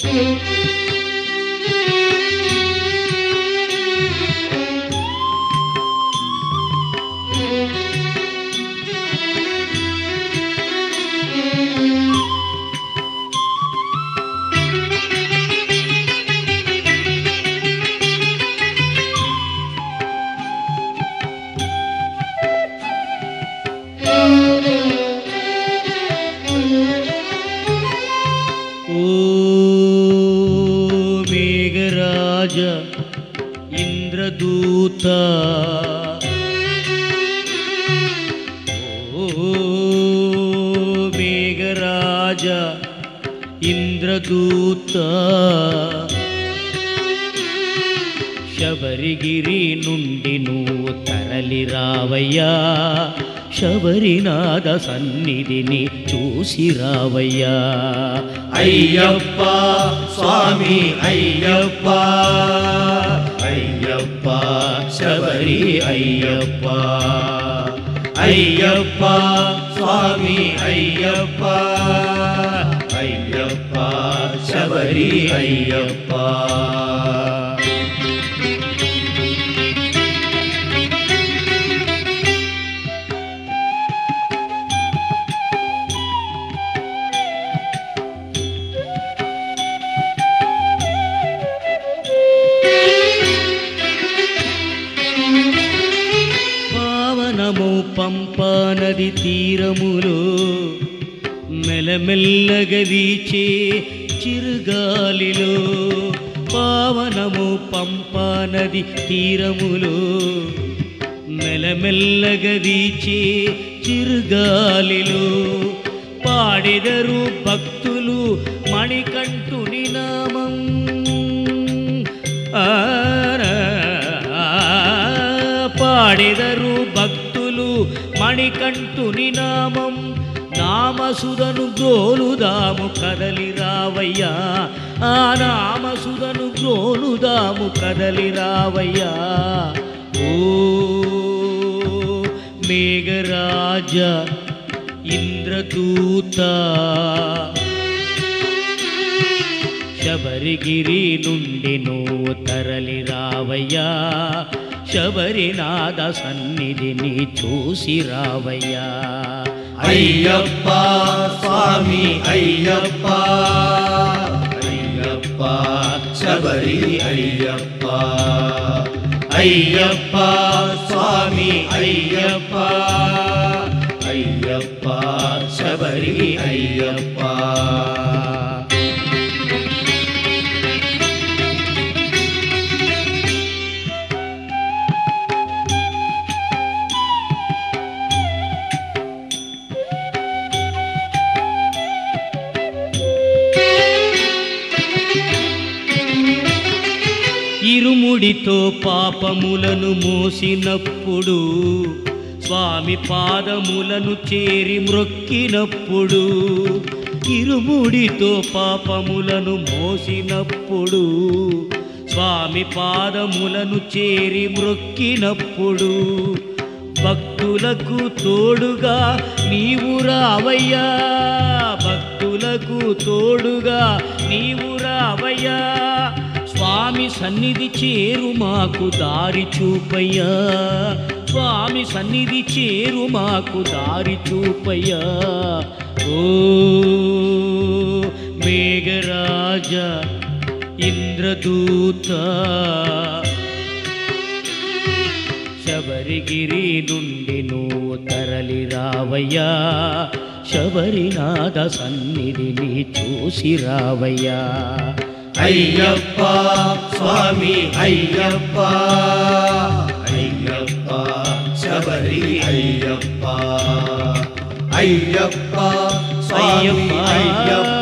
ఓ మేఘరాజ ఇంద్రదూత ఓ మేఘరాజ ఇంద్రదూత శబరిగిరి నుండి నువ్వు తరలి రావయ్యా శబరినాథ సన్నిధిని చూసి రావయ్యా అయ్యప్ప స్వామి అయ్యప్ప అయ్యప్ప శబరి అయ్యప్ప అయ్యప్ప స్వామి అయ్యప్ప అయ్యప్ప శబరి అయ్యప్ప పావనము పంపా నది తీరములో మెలమెల్లగా వీచే చిరుగాలిలో పావనము పంపా నది తీరములో మెలమెల్లగా వీచే చిరుగాలిలో పాడెదరు భక్తులు మణికంఠుని నామం ఆరా, పాడెదరు భక్తులు మణికంఠుని నామం నామసుధను గ్రోలుదాము కదలి రావయ్యా ఆ నామసుధను గ్రోలుదాము కదలి రావయ్యా ఓ మేఘరాజ ఇంద్రదూత శబరిగిరి నుండి నువ్వు తరలి రావయ్యా శబరినాథ సన్నిధిని చూసి రావయ్యా అయ్యప్ప స్వామి అయ్యప్ప అయ్యప్ప శబరి అయ్యప్ప అయ్యప్ప స్వామి అయ్యప్ప అయ్యప్ప శబరి అయ్యప్ప ఇరుముడితో పాపములను మోసినప్పుడు స్వామి పాదములను చేరి మ్రొక్కినప్పుడు ఇరుముడితో పాపములను మోసినప్పుడు స్వామి పాదములను చేరి మ్రొక్కినప్పుడు భక్తులకు తోడుగా నీవు రావయ్యా భక్తులకు తోడుగా నీవు రావయ్యా స్వామి సన్నిధి చేరు మాకు దారి చూపయ్యా స్వామి సన్నిధి చేరు మాకు దారి చూపయ్యా ఓ మేఘరాజ ఇంద్రదూత శబరిగిరి నుండి నువ్వు తరలి రావయ్యా శబరినాథ సన్నిధిని చూసి రావయ్యా అయ్యప్ప స్వామి అయ్యప్ప అయ్యప్ప శబరి అయ్యప్ప అయ్యప్ప స్వామి అయ్యప్ప. అయ్యప్ప